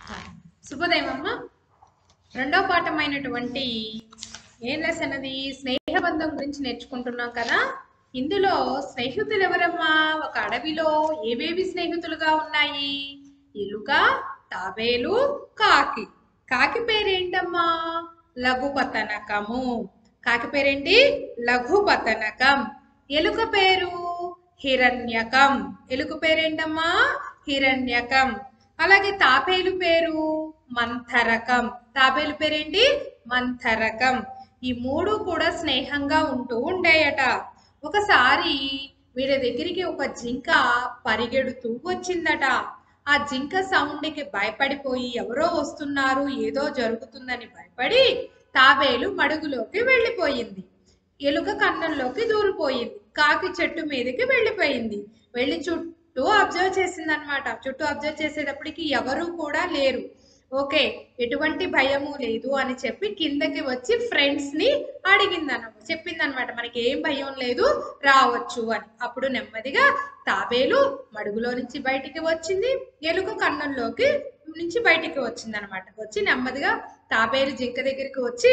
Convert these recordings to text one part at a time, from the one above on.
శుభోదయం అమ్మ రెండో పాఠమైనటువంటి ఏం లెసన్ అది స్నేహబంధం గురించి నేర్చుకుంటున్నాం కదా ఇందులో స్నేహితులు ఎవరమ్మా ఒక అడవిలో ఏవేవి స్నేహితులుగా ఉన్నాయి ఎలుక తాబేలు కాకి కాకి పేరేంటమ్మా లఘుపతనకము కాకి పేరేంటి లఘుపతనకం ఎలుక పేరు హిరణ్యకం ఎలుక పేరేంటమ్మా హిరణ్యకం అలాగే తాబేలు పేరు మంథరకం తాబేలు పేరేంటి మంథరకం ఈ మూడు కూడా స్నేహంగా ఉంటూ ఉండేయట ఒకసారి వీళ్ళ దగ్గరికి ఒక జింక పరిగెడుతూ వచ్చిందట ఆ జింక సౌండ్కి భయపడిపోయి ఎవరో వస్తున్నారు ఏదో జరుగుతుందని భయపడి తాబేలు మడుగులోకి వెళ్ళిపోయింది ఎలుక కన్నంలోకి దూరిపోయింది కాకి చెట్టు మీదకి వెళ్ళిపోయింది వెళ్ళి చుట్టూ అబ్జర్వ్ చేసింది అనమాట చుట్టూ అబ్జర్వ్ చేసేటప్పటికి ఎవరు కూడా లేరు ఓకే ఎటువంటి భయము లేదు అని చెప్పి కిందకి వచ్చి ఫ్రెండ్స్ ని అడిగిందన చెప్పిందనమాట మనకి ఏం భయం లేదు రావచ్చు అని అప్పుడు నెమ్మదిగా తాబేలు మడుగులో నుంచి బయటికి వచ్చింది ఎలుక కన్నంలోకి నుంచి బయటికి వచ్చింది అనమాట వచ్చి నెమ్మదిగా తాబేలు జింక దగ్గరికి వచ్చి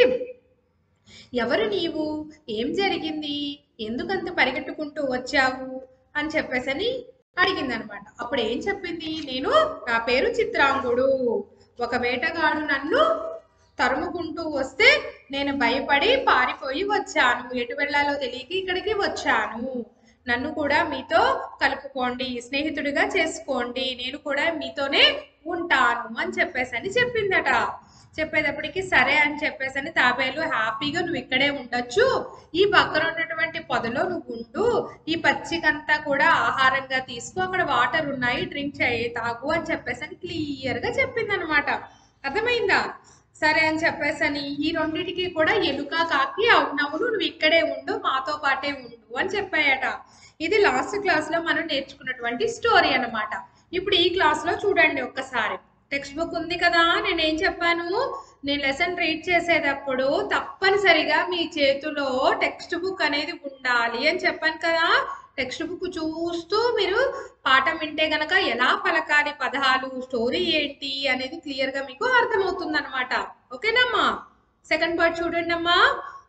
ఎవరు నీవు ఏం జరిగింది ఎందుకంత పరిగెట్టుకుంటూ వచ్చావు అని చెప్పేసని అడిగింది అనమాట అప్పుడు ఏం చెప్పింది నేను నా పేరు చిత్రాంగుడు ఒక వేటగాడు నన్ను తరుముకుంటూ వస్తే నేను భయపడి పారిపోయి వచ్చాను ఎటు వెళ్ళాలో తెలియక ఇక్కడికి వచ్చాను నన్ను కూడా మీతో కలుపుకోండి స్నేహితుడిగా చేసుకోండి నేను కూడా మీతోనే ఉంటాను అని చెప్పేసని చెప్పిందట చెప్పేటప్పటికి సరే అని చెప్పేసని తాబేలు హ్యాపీగా నువ్వు ఇక్కడే ఉండొచ్చు ఈ పక్కన ఉన్నటువంటి పొదలో నువ్వు ఉండు ఈ పచ్చికంతా కూడా ఆహారంగా తీసుకో అక్కడ వాటర్ ఉన్నాయి డ్రింక్ చేయి తాగు అని చెప్పేసని క్లియర్ గా చెప్పింది అనమాట అర్థమైందా సరే అని చెప్పేసని ఈ రెండిటికి కూడా ఎలుక కాకి అవునవును నువ్వు ఇక్కడే ఉండు మాతో పాటే ఉండు అని చెప్పాయట ఇది లాస్ట్ క్లాస్ లో మనం నేర్చుకున్నటువంటి స్టోరీ అన్నమాట ఇప్పుడు ఈ క్లాస్ లో చూడండి ఒక్కసారి టెక్స్ట్ బుక్ ఉంది కదా నేను ఏం చెప్పాను నేను లెసన్ రీడ్ చేసేటప్పుడు తప్పనిసరిగా మీ చేతిలో టెక్స్ట్ బుక్ అనేది ఉండాలి అని చెప్పాను కదా టెక్స్ట్ బుక్ చూస్తూ మీరు పాఠం వింటే గనక ఎలా పలకాలి పదాలు స్టోరీ ఏంటి అనేది క్లియర్ గా మీకు అర్థమవుతుంది అనమాట ఓకేనమ్మా సెకండ్ పార్ట్ చూడండి అమ్మా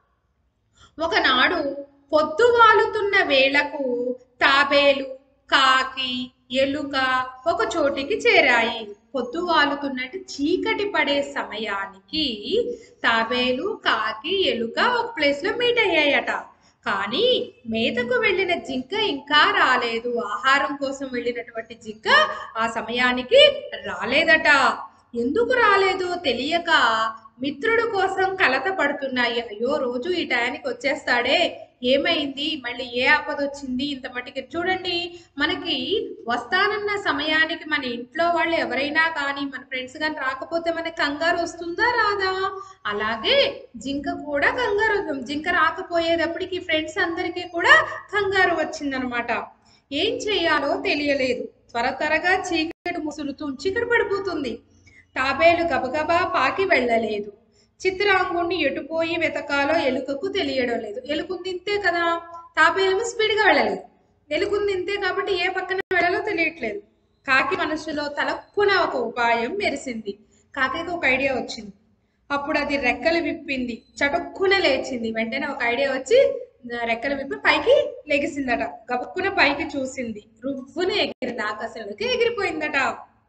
ఒకనాడు పొద్దు వాలుతున్న వేళకు తాబేలు కాకి ఎలుక ఒక చోటికి చేరాయి పొద్దు వాలుతున్నట్టు చీకటి పడే సమయానికి తాబేలు కాకి ఎలుక ఒక ప్లేస్ లో మీట్ అయ్యాయట కానీ మేతకు వెళ్ళిన జింక ఇంకా రాలేదు ఆహారం కోసం వెళ్ళినటువంటి జింక ఆ సమయానికి రాలేదట ఎందుకు రాలేదో తెలియక మిత్రుడు కోసం కలత పడుతున్నాయి అయ్యో రోజు ఈ టయానికి వచ్చేస్తాడే ఏమైంది మళ్ళీ ఏ ఆపద వచ్చింది ఇంత మట్టికి చూడండి మనకి వస్తానన్న సమయానికి మన ఇంట్లో వాళ్ళు ఎవరైనా కానీ మన ఫ్రెండ్స్ కానీ రాకపోతే మనకి కంగారు వస్తుందా రాదా అలాగే జింక కూడా కంగారు జింక రాకపోయేటప్పటికి ఫ్రెండ్స్ అందరికీ కూడా కంగారు వచ్చిందనమాట ఏం చేయాలో తెలియలేదు త్వర త్వరగా చీకటి ముసులుతూ చీకటి పడిపోతుంది తాబేలు గబగబా పాకి వెళ్ళలేదు చిత్రాంగుణ్ణి ఎటుపోయి వెతకాలో ఎలుకకు తెలియడం లేదు ఎలుకుంది ఇంతే కదా తాబేలేమో స్పీడ్గా వెళ్ళలేదు ఎలుకుంది ఇంతే కాబట్టి ఏ పక్కన వెళ్ళాలో తెలియట్లేదు కాకి మనసులో తలక్కున ఒక ఉపాయం మెరిసింది కాకికి ఒక ఐడియా వచ్చింది అప్పుడు అది రెక్కలు విప్పింది చటుక్కున లేచింది వెంటనే ఒక ఐడియా వచ్చి రెక్కలు విప్పి పైకి లెగిసిందట గబుక్కున పైకి చూసింది రువ్వున ఎగిరింది ఆకాశంలోకి ఎగిరిపోయిందట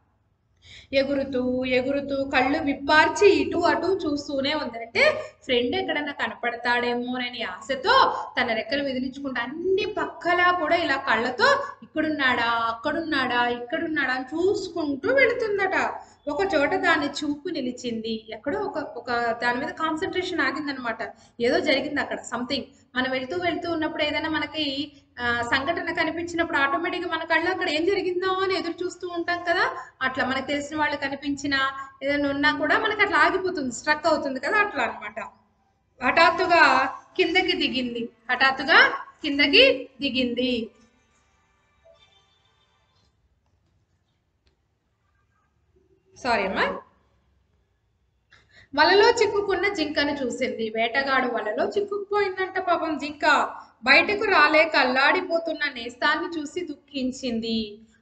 ఎగురుతూ ఎగురుతూ కళ్ళు విప్పార్చి ఇటు అటు చూస్తూనే ఉంది అంటే ఫ్రెండ్ ఎక్కడన్నా కనపడతాడేమోనని ఆశతో తన రెక్కలు విదిలించుకుంటూ అన్ని పక్కలా కూడా ఇలా కళ్ళతో ఇక్కడున్నాడా అక్కడున్నాడా ఇక్కడున్నాడా అని చూసుకుంటూ వెళుతుందట ఒక చోట దాని చూపు నిలిచింది ఎక్కడో ఒక ఒక దాని మీద కాన్సన్ట్రేషన్ ఆగిందనమాట ఏదో జరిగింది అక్కడ సంథింగ్ మనం వెళ్తూ వెళ్తూ ఉన్నప్పుడు ఏదైనా మనకి ఆ, సంఘటన కనిపించినప్పుడు ఆటోమేటిక్గా మన కళ్ళు అక్కడ ఏం జరిగిందో అని ఎదురు చూస్తూ ఉంటాం కదా అట్లా మనకు తెలిసిన వాళ్ళు కనిపించినా ఏదైనా ఉన్నా కూడా మనకి అట్లా ఆగిపోతుంది స్ట్రక్ అవుతుంది కదా అట్లా అన్నమాట హఠాత్తుగా కిందకి దిగింది హఠాత్తుగా కిందకి దిగింది సారీ అమ్మా వలలో చిక్కుకున్న జింకను చూసింది వేటగాడు వలలో చిక్కుకుపోయిందంట పాపం జింక బయటకు రాలేక అల్లాడిపోతున్న నేస్తాన్ని చూసి దుఃఖించింది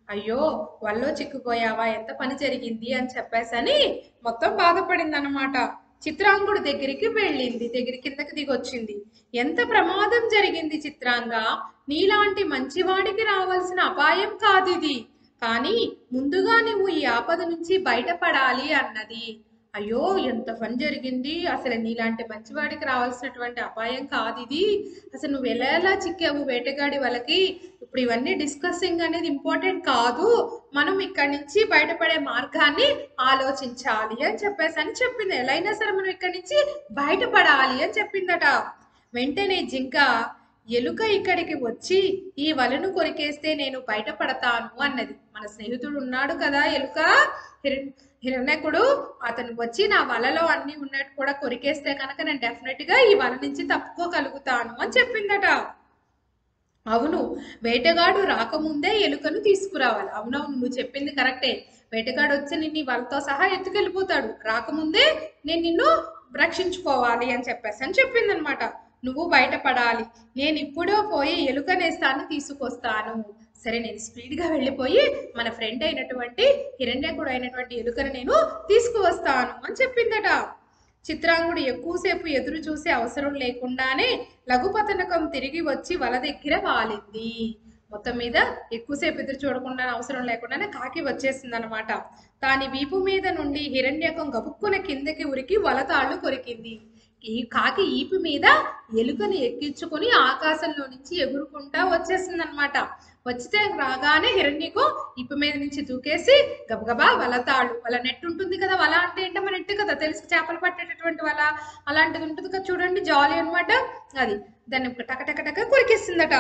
అయ్యో వల్లో చిక్కుపోయావా ఎంత పని జరిగింది అని చెప్పేసని మొత్తం బాధపడింది అనమాట చిత్రాంగుడు దగ్గరికి వెళ్ళింది దగ్గర కిందకి దిగొచ్చింది ఎంత ప్రమాదం జరిగింది చిత్రాంగ నీలాంటి మంచివాడికి రావాల్సిన అపాయం కాదు ఇది కానీ ముందుగా నువ్వు ఈ ఆపద నుంచి బయటపడాలి అన్నది అయ్యో ఎంత పని జరిగింది అసలు నీలాంటి మంచివాడికి రావాల్సినటువంటి అపాయం కాదు ఇది అసలు నువ్వు ఎలా ఎలా చిక్కావు వేటగాడి వాళ్ళకి ఇప్పుడు ఇవన్నీ డిస్కసింగ్ అనేది ఇంపార్టెంట్ కాదు మనం ఇక్కడి నుంచి బయటపడే మార్గాన్ని ఆలోచించాలి అని చెప్పేసి అని చెప్పింది ఎలా అయినా సరే మనం ఇక్కడి నుంచి బయటపడాలి అని చెప్పిందట వెంటనే జింక ఎలుక ఇక్కడికి వచ్చి ఈ వలను కొరికేస్తే నేను బయటపడతాను అన్నది మన స్నేహితుడు ఉన్నాడు కదా ఎలుక హిరణ్ హిరణ్యకుడు అతను వచ్చి నా వలలో అన్ని ఉన్నట్టు కూడా కొరికేస్తే కనుక నేను డెఫినెట్ గా ఈ వల నుంచి తప్పుకోగలుగుతాను అని చెప్పిందట అవును వేటగాడు రాకముందే ఎలుకను తీసుకురావాలి అవునవును నువ్వు చెప్పింది కరెక్టే వేటగాడు వచ్చి నిన్ను ఈ వలతో సహా ఎత్తుకెళ్ళిపోతాడు రాకముందే నేను నిన్ను రక్షించుకోవాలి అని చెప్పేసి అని చెప్పింది అనమాట నువ్వు బయటపడాలి నేను ఇప్పుడో పోయి ఎలుక నేస్తాన్ని తీసుకొస్తాను సరే నేను స్పీడ్గా వెళ్ళిపోయి మన ఫ్రెండ్ అయినటువంటి హిరణ్యకుడు అయినటువంటి ఎలుకను నేను తీసుకువస్తాను అని చెప్పిందట చిత్రాంగుడు ఎక్కువసేపు ఎదురు చూసే అవసరం లేకుండానే లఘుపతనకం తిరిగి వచ్చి వల దగ్గర వాలింది మొత్తం మీద ఎక్కువసేపు ఎదురు చూడకుండా అవసరం లేకుండానే కాకి వచ్చేసింది అనమాట దాని వీపు మీద నుండి హిరణ్యకం గబుక్కున కిందకి ఉరికి వలతాళ్ళు కొరికింది ఈ కాకి ఈపు మీద ఎలుకని ఎక్కించుకొని ఆకాశంలో నుంచి ఎగురుకుంటా వచ్చేసింది అనమాట వచ్చితే రాగానే హిరణ్యకు ఇప్పు మీద నుంచి దూకేసి గబగబా వలతాడు వల నెట్ ఉంటుంది కదా వల అంటే ఏంటో నెట్ కదా తెలుసు చేపలు పట్టేటటువంటి వల అలాంటిది ఉంటుంది కదా చూడండి జాలీ అన్నమాట అది దాన్ని టక టక టక కొరికేసిందట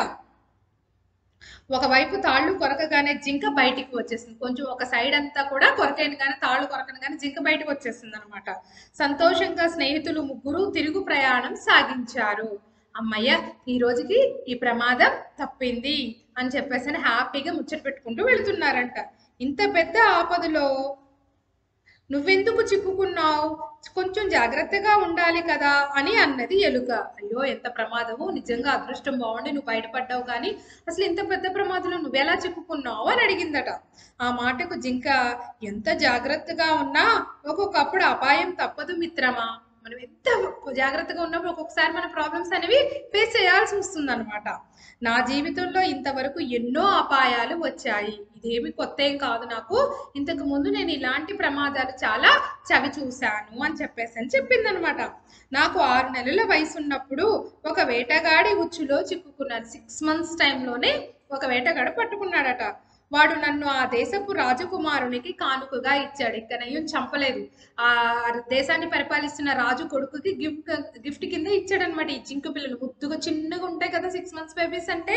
ఒకవైపు తాళ్ళు కొరకగానే జింక బయటికి వచ్చేసింది కొంచెం ఒక సైడ్ అంతా కూడా కొరకైన కానీ తాళ్ళు కొరకను కానీ జింక బయటకు వచ్చేసింది అనమాట సంతోషంగా స్నేహితులు ముగ్గురు తిరుగు ప్రయాణం సాగించారు అమ్మయ్య ఈ రోజుకి ఈ ప్రమాదం తప్పింది అని చెప్పేసి హ్యాపీగా ముచ్చట పెట్టుకుంటూ వెళ్తున్నారంట ఇంత పెద్ద ఆపదలో నువ్వెందుకు చిక్కుకున్నావు కొంచెం జాగ్రత్తగా ఉండాలి కదా అని అన్నది ఎలుక అయ్యో ఎంత ప్రమాదము నిజంగా అదృష్టం బాగుండి నువ్వు బయటపడ్డావు కానీ అసలు ఇంత పెద్ద ప్రమాదంలో నువ్వెలా చిక్కుకున్నావు అని అడిగిందట ఆ మాటకు జింక ఎంత జాగ్రత్తగా ఉన్నా ఒక్కొక్కప్పుడు అపాయం తప్పదు మిత్రమా మనం ఎంత జాగ్రత్తగా ఉన్నప్పుడు ఒక్కొక్కసారి మన ప్రాబ్లమ్స్ అనేవి ఫేస్ చేయాల్సి వస్తుంది అనమాట నా జీవితంలో ఇంతవరకు ఎన్నో అపాయాలు వచ్చాయి ఇదేమి కొత్త ఏం కాదు నాకు ఇంతకు ముందు నేను ఇలాంటి ప్రమాదాలు చాలా చవి చూశాను అని చెప్పేసి అని చెప్పింది అనమాట నాకు ఆరు నెలల వయసు ఉన్నప్పుడు ఒక వేటగాడి ఉచ్చులో చిక్కుకున్నాను సిక్స్ మంత్స్ టైంలోనే ఒక వేటగాడు పట్టుకున్నాడట వాడు నన్ను ఆ దేశపు రాజకుమారునికి కానుకగా ఇచ్చాడు ఇక్కడయ్యం చంపలేదు ఆ దేశాన్ని పరిపాలిస్తున్న రాజు కొడుకుకి గిఫ్ట్ గిఫ్ట్ కింద ఇచ్చాడనమాట ఈ జింకు పిల్లలు ముద్దుగా చిన్నగా ఉంటాయి కదా సిక్స్ మంత్స్ బేబీస్ అంటే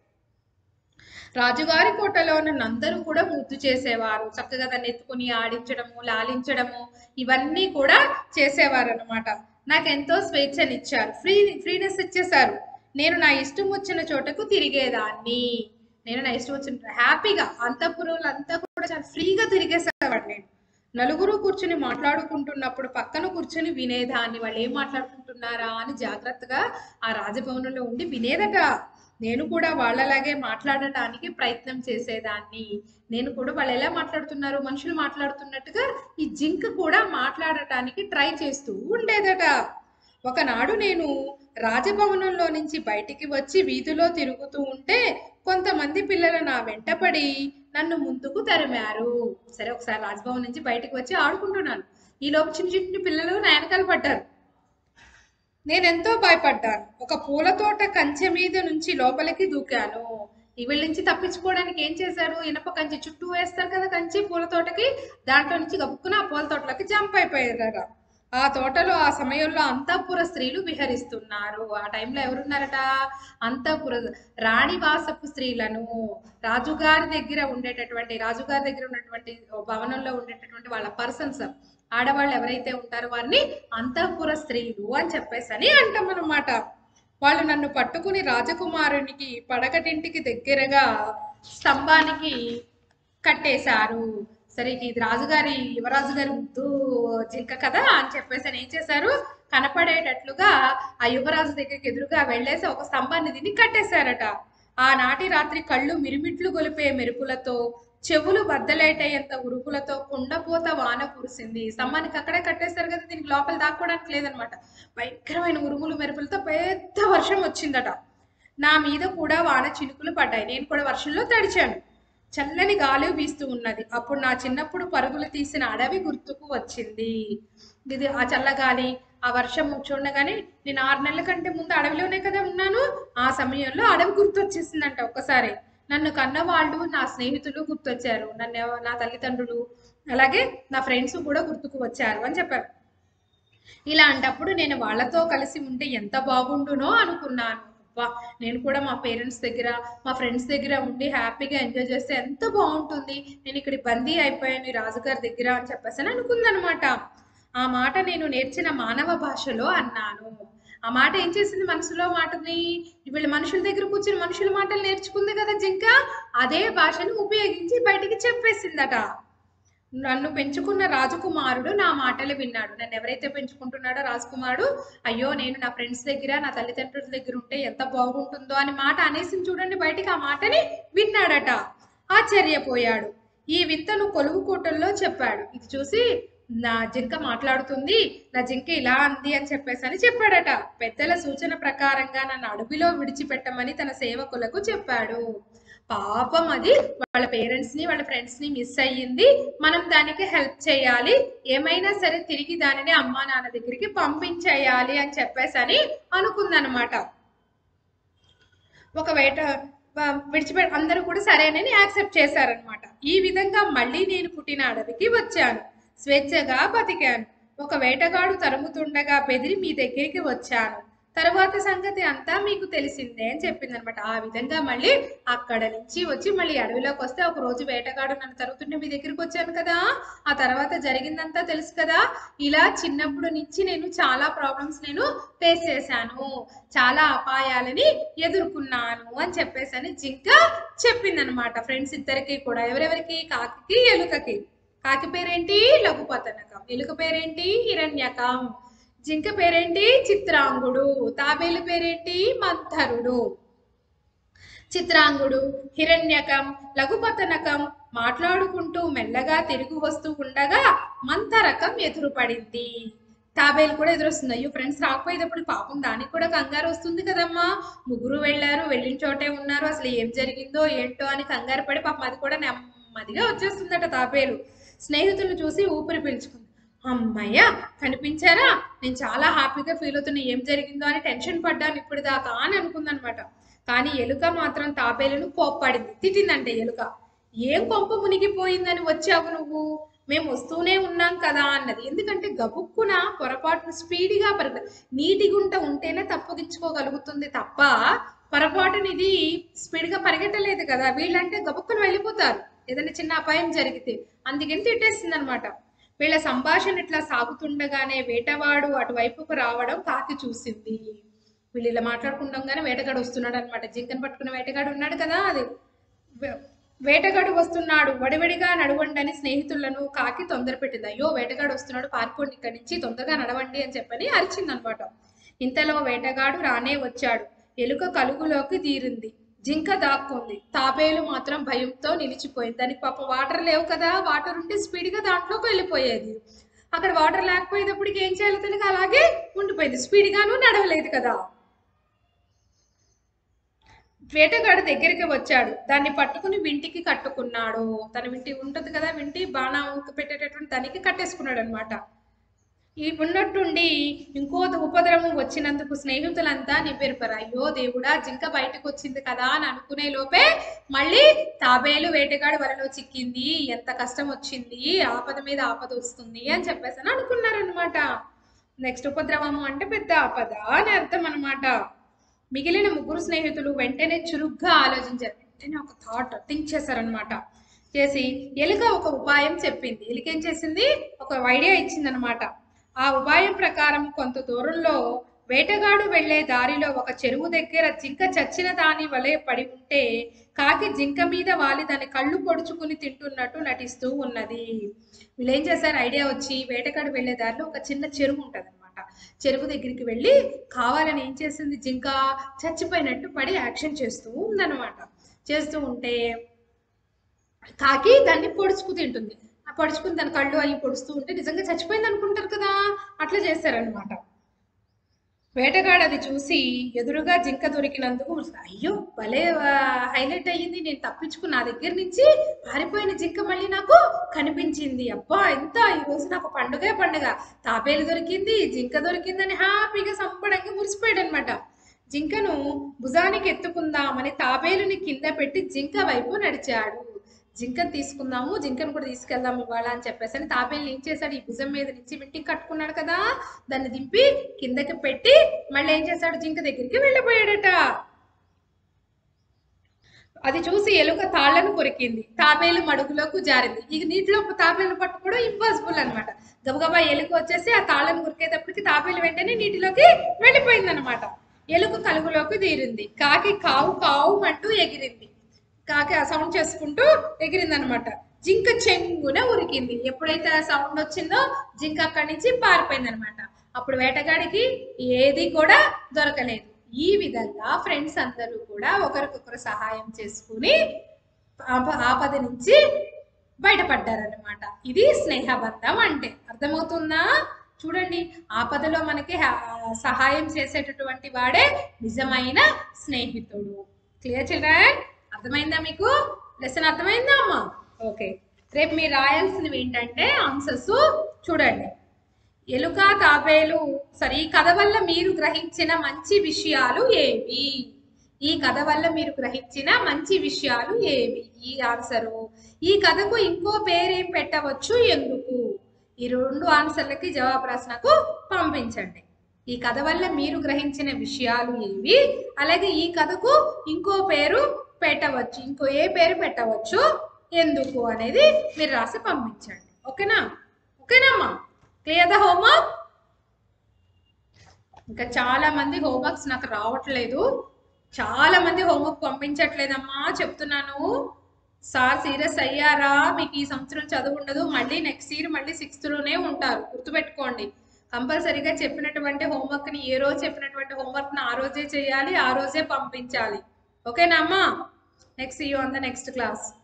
రాజుగారి కోటలో నన్ను అందరూ కూడా ముద్దు చేసేవారు చక్కగా దాన్ని ఎత్తుకుని ఆడించడము లాలించడము ఇవన్నీ కూడా చేసేవారు అనమాట నాకెంతో స్వేచ్ఛనిచ్చారు ఫ్రీ ఫ్రీనెస్ ఇచ్చేశారు నేను నా ఇష్టం వచ్చిన చోటకు తిరిగేదాన్ని నేను నా ఇష్టం వచ్చిన హ్యాపీగా అంతఃపురంలో అంతా కూడా చాలా ఫ్రీగా తిరిగేసేవాడు నేను నలుగురు కూర్చుని మాట్లాడుకుంటున్నప్పుడు పక్కన కూర్చుని వినేదాన్ని వాళ్ళు ఏం మాట్లాడుకుంటున్నారా అని జాగ్రత్తగా ఆ రాజభవనంలో ఉండి వినేదట నేను కూడా వాళ్ళలాగే మాట్లాడటానికి ప్రయత్నం చేసేదాన్ని నేను కూడా వాళ్ళు ఎలా మాట్లాడుతున్నారు మనుషులు మాట్లాడుతున్నట్టుగా ఈ జింక కూడా మాట్లాడటానికి ట్రై చేస్తూ ఉండేదట ఒకనాడు నేను రాజభవనంలో నుంచి బయటికి వచ్చి వీధిలో తిరుగుతూ ఉంటే కొంతమంది పిల్లలు నా వెంటపడి నన్ను ముందుకు తరిమారు సరే ఒకసారి రాజభవన్ నుంచి బయటికి వచ్చి ఆడుకుంటున్నాను ఈ లోపు చిన్న చిన్న పిల్లలు నా వెనకాల పడ్డారు నేనెంతో భయపడ్డాను ఒక పూల తోట కంచె మీద నుంచి లోపలికి దూకాను వీళ్ళ నుంచి తప్పించుకోవడానికి ఏం చేశారు ఇనప కంచె చుట్టూ వేస్తారు కదా కంచి పూల తోటకి దాంట్లో నుంచి గబుక్కున ఆ పూల తోటలోకి జంప్ అయిపోయారట ఆ తోటలో ఆ సమయంలో అంతఃపుర స్త్రీలు విహరిస్తున్నారు ఆ టైంలో ఎవరున్నారట అంతఃపుర రాణివాసపు స్త్రీలను రాజుగారి దగ్గర ఉండేటటువంటి రాజుగారి దగ్గర ఉన్నటువంటి భవనంలో ఉండేటటువంటి వాళ్ళ పర్సన్స్ ఆడవాళ్ళు ఎవరైతే ఉంటారో వారిని అంతఃపుర స్త్రీలు అని చెప్పేసి అని అంటాం అనమాట వాళ్ళు నన్ను పట్టుకుని రాజకుమారునికి పడకటింటికి దగ్గరగా స్తంభానికి కట్టేశారు సరే ఇది రాజుగారి యువరాజు గారి ముద్దు జింక కదా అని చెప్పేసి అని ఏం చేశారు కనపడేటట్లుగా ఆ యువరాజు దగ్గరికి ఎదురుగా వెళ్ళేసి ఒక స్తంభాన్ని దీన్ని కట్టేశారట ఆనాటి రాత్రి కళ్ళు మిరుమిట్లు గొలిపే మెరుపులతో చెవులు బద్దలైటయ్యేంత ఉరుకులతో కుండపోత వాన కురిసింది స్తంభానికి అక్కడే కట్టేశారు కదా దీనికి లోపల దాక్కోవడానికి లేదనమాట భయంకరమైన ఉరుములు మెరుపులతో పెద్ద వర్షం వచ్చిందట నా మీద కూడా వాన చినుకులు పడ్డాయి నేను కూడా వర్షంలో తడిచాను చల్లని గాలి వీస్తూ ఉన్నది అప్పుడు నా చిన్నప్పుడు పరుగులు తీసిన అడవి గుర్తుకు వచ్చింది ఇది ఆ చల్లగాలి ఆ వర్షం చూడగానే నేను ఆరు నెలల కంటే ముందు అడవిలోనే కదా ఉన్నాను ఆ సమయంలో అడవి గుర్తొచ్చేసిందంట ఒక్కసారి నన్ను కన్నవాళ్ళు నా స్నేహితులు గుర్తొచ్చారు నన్ను ఎవ- నా తల్లిదండ్రులు అలాగే నా ఫ్రెండ్స్ కూడా గుర్తుకు వచ్చారు అని చెప్పారు ఇలాంటప్పుడు నేను వాళ్ళతో కలిసి ఉంటే ఎంత బాగుండునో అనుకున్నాను అబ్బా నేను కూడా మా పేరెంట్స్ దగ్గర మా ఫ్రెండ్స్ దగ్గర ఉండి హ్యాపీగా ఎంజాయ్ చేస్తే ఎంత బాగుంటుంది నేను ఇక్కడ బందీ అయిపోయాను ఈ రాజుగారి దగ్గర అని చెప్పేసి అని అనుకుందనమాట ఆ మాట నేను నేర్చిన మానవ భాషలో అన్నాను ఆ మాట ఏం చేసింది మనసులో మాటని వీళ్ళ మనుషుల దగ్గర కూర్చుని మనుషుల మాటలు నేర్చుకుంది కదా జింక అదే భాషను ఉపయోగించి బయటికి చెప్పేసిందట నన్ను పెంచుకున్న రాజకుమారుడు నా మాటలు విన్నాడు నన్ను ఎవరైతే పెంచుకుంటున్నాడో రాజకుమారుడు అయ్యో నేను నా ఫ్రెండ్స్ దగ్గర నా తల్లిదండ్రుల దగ్గర ఉంటే ఎంత బాగుంటుందో అని మాట అనేసి చూడండి బయటికి ఆ మాటని విన్నాడట ఆశ్చర్యపోయాడు ఈ వింతను కొలువు కోటల్లో చెప్పాడు ఇది చూసి నా జింక మాట్లాడుతుంది నా జింక ఇలా అంది అని చెప్పేసి అని చెప్పాడట పెద్దల సూచన ప్రకారంగా నన్ను అడవిలో విడిచిపెట్టమని తన సేవకులకు చెప్పాడు పాపం అది వాళ్ళ పేరెంట్స్ ని వాళ్ళ ఫ్రెండ్స్ ని మిస్ అయ్యింది మనం దానికి హెల్ప్ చేయాలి ఏమైనా సరే తిరిగి దానిని అమ్మా నాన్న దగ్గరికి పంపించేయాలి అని చెప్పేసి అని అనుకుందనమాట ఒక వేట వ- విడిచిపె అందరూ కూడా సరేనని యాక్సెప్ట్ చేశారనమాట ఈ విధంగా మళ్ళీ నేను పుట్టిన అడవికి వచ్చాను స్వేచ్ఛగా బతికాను ఒక వేటగాడు తరుముతుండగా బెదిరి మీ దగ్గరికి వచ్చాను తర్వాత సంగతి అంతా మీకు తెలిసిందే అని చెప్పింది అనమాట ఆ విధంగా మళ్ళీ అక్కడ నుంచి వచ్చి మళ్ళీ అడవిలోకి వస్తే ఒక రోజు వేటగాడు నన్ను తరుగుతుంటే మీ దగ్గరికి వచ్చాను కదా ఆ తర్వాత జరిగిందంతా తెలుసు కదా ఇలా చిన్నప్పుడు నుంచి నేను చాలా ప్రాబ్లమ్స్ నేను ఫేస్ చేశాను చాలా అపాయాలని ఎదుర్కొన్నాను అని చెప్పేసి అని జింక చెప్పిందనమాట ఫ్రెండ్స్ ఇద్దరికి కూడా ఎవరెవరికి కాకి ఎలుకకి కాకి పేరేంటి లఘుపతనకం ఎలుక పేరేంటి హిరణ్యకం జింక పేరేంటి చిత్రాంగుడు తాబేలు పేరేంటి మంథరుడు చిత్రాంగుడు హిరణ్యకం లఘుపతనకం మాట్లాడుకుంటూ మెల్లగా తిరిగి వస్తూ ఉండగా మంతరకం ఎదురుపడింది తాబేలు కూడా ఎదురొస్తుంది అయ్యో ఫ్రెండ్స్ రాకపోయేటప్పుడు పాపం దానికి కూడా కంగారు వస్తుంది కదమ్మా ముగ్గురు వెళ్ళారు వెళ్ళిన చోటే ఉన్నారు అసలు ఏం జరిగిందో ఏంటో అని కంగారు పడి పాపం అది కూడా నెమ్మదిగా వచ్చేస్తుందట తాబేలు స్నేహితులు చూసి ఊపిరి పీల్చుకుంది అమ్మయ్య కనిపించారా నేను చాలా హ్యాపీగా ఫీల్ అవుతున్నా ఏం జరిగిందో అని టెన్షన్ పడ్డాను ఇప్పుడు దాకా అని అనుకుందనమాట కానీ ఎలుక మాత్రం తాబేలును కోప్పడింది తిట్టిందంటే ఎలుక ఏం కొంప మునిగిపోయిందని వచ్చావు నువ్వు మేము వస్తూనే ఉన్నాం కదా అన్నది ఎందుకంటే గబుక్కున పొరపాటున స్పీడ్గా పరిగె నీటి గుంట ఉంటేనే తప్పగించుకోగలుగుతుంది తప్ప పొరపాటున ఇది స్పీడ్గా పరిగెట్టలేదు కదా వీళ్ళంటే గబుక్కున వెళ్ళిపోతారు ఏదైనా చిన్న అపాయం జరిగితే అందుకని తిట్టేసింది అనమాట వీళ్ళ సంభాషణ ఇట్లా సాగుతుండగానే వేటవాడు అటువైపుకు రావడం కాకి చూసింది వీళ్ళు ఇలా మాట్లాడుకుండగానే వేటగాడు వస్తున్నాడు అనమాట జింకను పట్టుకున్న వేటగాడు ఉన్నాడు కదా అది వే- వేటగాడు వస్తున్నాడు వడివడిగా నడవండి అని స్నేహితులను కాకి తొందర పెట్టింది అయ్యో వేటగాడు వస్తున్నాడు పారిపోండి ఇక్కడి నుంచి తొందరగా నడవండి అని చెప్పని అరిచింది అనమాట ఇంతలో వేటగాడు రానే వచ్చాడు ఎలుక కలుగులోకి తీరింది జింక దాక్కుంది తాబేలు మాత్రం భయంతో నిలిచిపోయింది దానికి పాప వాటర్ లేవు కదా వాటర్ ఉంటే స్పీడ్గా దాంట్లోకి వెళ్ళిపోయేది అక్కడ వాటర్ లేకపోయేటప్పటికి ఏం చేయాలో తెలియక అలాగే ఉండిపోయింది స్పీడ్గాను నడవలేదు కదా వేటగాడు దగ్గరికి వచ్చాడు దాన్ని పట్టుకుని వింటికి కట్టుకున్నాడు తన వింటి ఉంటుంది కదా వింటి బాణం పెట్టేటటువంటి దానికి కట్టేసుకున్నాడు అనమాట ఈ ఉన్నట్టుండి ఇంకో ఉపద్రవం వచ్చినందుకు స్నేహితులంతా నిబ్బెరపరు అయ్యో దేవుడా జింక బయటకు వచ్చింది కదా అని అనుకునే లోపే మళ్ళీ తాబేలు వేటగాడు వలలో చిక్కింది ఎంత కష్టం వచ్చింది ఆపద మీద ఆపద వస్తుంది అని చెప్పేసి అని అనుకున్నారనమాట నెక్స్ట్ ఉపద్రవము అంటే పెద్ద ఆపద అని అర్థం అనమాట మిగిలిన ముగ్గురు స్నేహితులు వెంటనే చురుగ్గా ఆలోచించారు వెంటనే ఒక థాట్ థింక్ చేశారనమాట చేసి ఎలుక ఒక ఉపాయం చెప్పింది ఎలుక ఏం చేసింది ఒక ఐడియా ఇచ్చిందనమాట ఆ ఉపాయం ప్రకారం కొంత దూరంలో వేటగాడు వెళ్ళే దారిలో ఒక చెరువు దగ్గర జింక చచ్చిన దాని వలె పడి ఉంటే కాకి జింక మీద వాలి దాని కళ్ళు పొడుచుకుని తింటున్నట్టు నటిస్తూ ఉన్నది వీళ్ళు ఏం చేశారు ఐడియా వచ్చి వేటగాడు వెళ్ళే దారిలో ఒక చిన్న చెరువు ఉంటుంది చెరువు దగ్గరికి వెళ్ళి కావాలని ఏం చేసింది జింక చచ్చిపోయినట్టు పడి యాక్షన్ చేస్తూ ఉందన్నమాట చేస్తూ ఉంటే కాకి దాన్ని పొడుచుకు తింటుంది ఆ పొడుచుకుని దాని కళ్ళు అవి పొడుస్తూ ఉంటే నిజంగా చచ్చిపోయింది అనుకుంటారు కదా అట్లా చేశారనమాట వేటగాడు అది చూసి ఎదురుగా జింక దొరికినందుకు అయ్యో భలే హైలైట్ అయ్యింది నేను తప్పించుకున్న నా దగ్గర నుంచి పారిపోయిన జింక మళ్ళీ నాకు కనిపించింది అబ్బా ఎంత ఈ రోజు నాకు పండుగే పండుగ తాపేలు దొరికింది జింక దొరికిందని హ్యాపీగా సంపడంగా మురిసిపోయాడు అనమాట జింకను భుజానికి ఎత్తుకుందామని తాబేలుని కింద పెట్టి జింక వైపు నడిచాడు జింకను తీసుకుందాము జింకను కూడా తీసుకెళ్దాం ఇవాళ అని చెప్పేసి అని తాబేలు ఏం చేశాడు ఈ భుజం మీద నుంచి మిట్టికి కట్టుకున్నాడు కదా దాన్ని దింపి కిందకి పెట్టి మళ్ళీ ఏం చేశాడు జింక దగ్గరికి వెళ్ళిపోయాడట అది చూసి ఎలుక తాళ్లను కొరికింది తాబేలు మడుగులోకి జారింది ఇక నీటిలో తాబేలు పట్టుకోవడం ఇంపాసిబుల్ అనమాట గబగబా ఎలుక వచ్చేసి ఆ తాళ్ళను కొరికేటప్పటికి తాబేలు వెంటనే నీటిలోకి వెళ్ళిపోయింది అనమాట ఎలుక కలుగులోకి తీరింది కాకి కావు కావు అంటూ ఎగిరింది కాకి ఆ సౌండ్ చేసుకుంటూ ఎగిరింది అనమాట జింక చెంగున ఉరికింది ఎప్పుడైతే ఆ సౌండ్ వచ్చిందో జింక అక్కడి నుంచి పారిపోయింది అనమాట అప్పుడు వేటగాడికి ఏది కూడా దొరకలేదు ఈ విధంగా ఫ్రెండ్స్ అందరూ కూడా ఒకరికొకరు సహాయం చేసుకుని ఆప- ఆపద నుంచి బయటపడ్డారనమాట ఇది స్నేహబంధం అంటే అర్థమవుతుందా చూడండి ఆపదలో మనకి హా- సహాయం చేసేటటువంటి వాడే నిజమైన స్నేహితుడు క్లియర్ చిల్డ్రన్ అర్థమైందా మీకు లెసన్ అర్థమైందా అమ్మా ఓకే రేపు మీరు రాయాల్సినవి ఏంటంటే ఆన్సర్స్ చూడండి ఎలుక తాబేలు సరే ఈ కథ వల్ల మీరు గ్రహించిన మంచి విషయాలు ఏవి ఈ కథ వల్ల మీరు గ్రహించిన మంచి విషయాలు ఏవి ఈ ఆన్సరు ఈ కథకు ఇంకో పేరేం పెట్టవచ్చు ఎందుకు ఈ రెండు ఆన్సర్లకి జవాబు రాసినకు పంపించండి ఈ కథ వల్ల మీరు గ్రహించిన విషయాలు ఏవి అలాగే ఈ కథకు ఇంకో పేరు పెట్టవచ్చు ఇంకో ఏ పేరు పెట్టవచ్చు ఎందుకు అనేది మీరు రాసి పంపించండి ఓకేనా ఓకేనమ్మా క్లియర్ ద హోంవర్క్ ఇంకా చాలా మంది హోంవర్క్స్ నాకు రావట్లేదు చాలా మంది హోంవర్క్ పంపించట్లేదమ్మా చెప్తున్నాను సార్ సీరియస్ అయ్యారా మీకు ఈ సంవత్సరం చదువు ఉండదు మళ్ళీ నెక్స్ట్ ఇయర్ మళ్ళీ సిక్స్త్ లోనే ఉంటారు గుర్తుపెట్టుకోండి కంపల్సరీగా చెప్పినటువంటి హోంవర్క్ ని ఏ రోజు చెప్పినటువంటి హోంవర్క్ ని ఆ రోజే చేయాలి ఆ రోజే పంపించాలి ఓకేనా అమ్మా next you on the next class